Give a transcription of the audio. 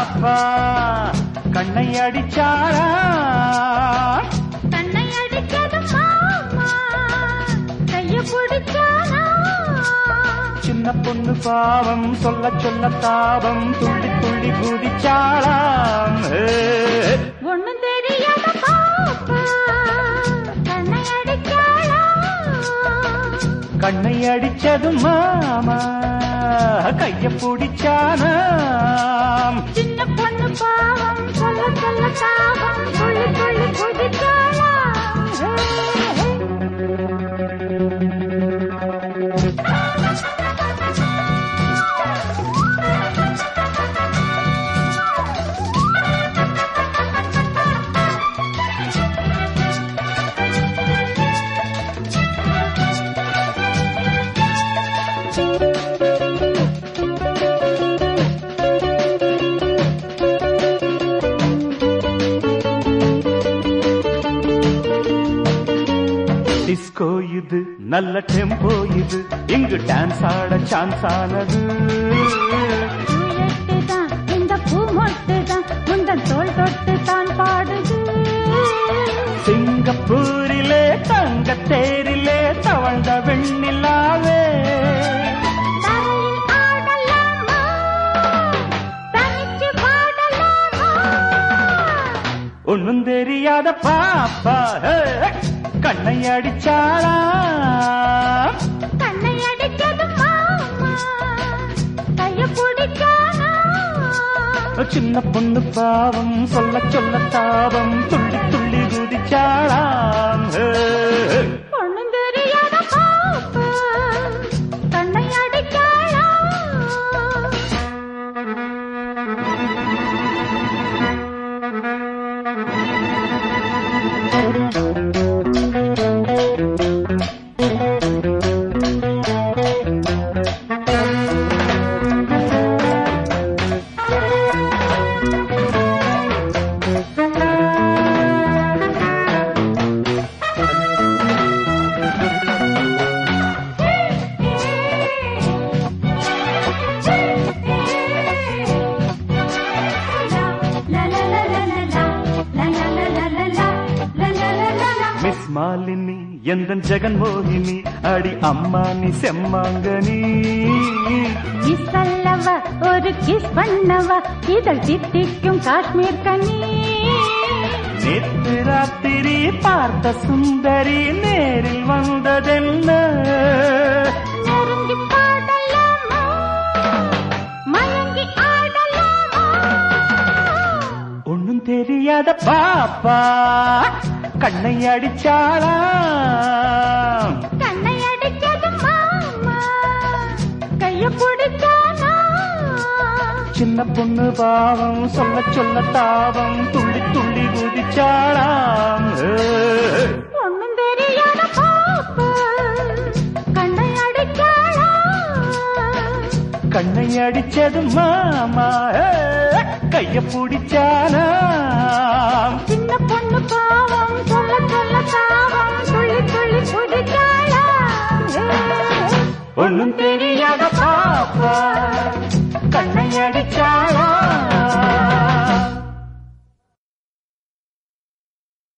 பாப்பா கண்ணை அடிச்சாரா கண்ணை அடிச்சது மாமா கைய பிடிச்சானா சின்ன பொண்ணு பாவம் சொல்ல சொல்ல தாபம் துள்ளி துள்ளி குதிச்சாளாம் ஏ. ஒண்ணும் தெரியாத பாப்பா கண்ணை அடிச்சாளா கண்ணை அடிச்சது மாமா கைய பிடிச்சானாம் சின்ன பொண்ணு பாவம் சொல்ல சொல்ல தாபம் துள்ளி துள்ளி குதிச்சாளா டிஸ்கோ இது நல்ல டெம்போ இது இங்கு டான்ஸ் ஆட சான்ஸ் ஆனது தான் இந்த பூ மொட்டு தான் முந்தன் தோல் தொட்டு தான் பாடுது சிங்கப்பூரிலே தங்க தேரிலே தவழ்ந்த வெண்ணிலாவே தரையில் ஆடலாமா தனிச்சு பாடலாமா ஒண்ணும் தெரியாத பாப்பா ஹே, கண்ணை அடிச்சாளா கண்ணை அடிச்சது மாமா கைய பிடிச்சானா சின்ன பொண்ணு பாவம் சொல்ல சொல்ல தாபம் துள்ளி துள்ளி குதிச்சாளாம் ஹே, ஒண்ணும் தெரியாத பாப்பா கண்ணை அடிச்சாளா மிஸ் மாலினி எந்த ஜெகன்மோகினி அடி அம்மா நீ செம்மாங்கனி கிஸ் அல்லவ ஒரு கிஸ் பண்ணவ இதழ் தித்திக்கும் காஷ்மீர் கனி நேற்று ராத்திரி பார்த்த சுந்தரி நேரில் வந்ததென்ன நெருங்கி பாடலாமா மயங்கி ஆடலாமா ஒண்ணும் தெரியாத பாப்பா கண்ணை அடிச்சாளா கண்ணை அடிச்சது மாமா கைய பிடிச்சானா சின்ன பொண்ணு பாவம் சொல்ல சொல்ல தாவம் துள்ளி துள்ளி குதிச்சாளாம் ஏ. ஒண்ணும் தெரியாத பாப்பா கண்ணை அடிச்சாளா கண்ணை அடிச்சது மாமா ஏ. கைய பிடிச்சானா சின்ன பொண்ணு பாவம் சொல்ல சொல்ல தாவம் துள்ளி துள்ளி குதிச்சாளா ஒண்ணும் தெரியாத பாப்பா கண்ணை அடிச்சாளா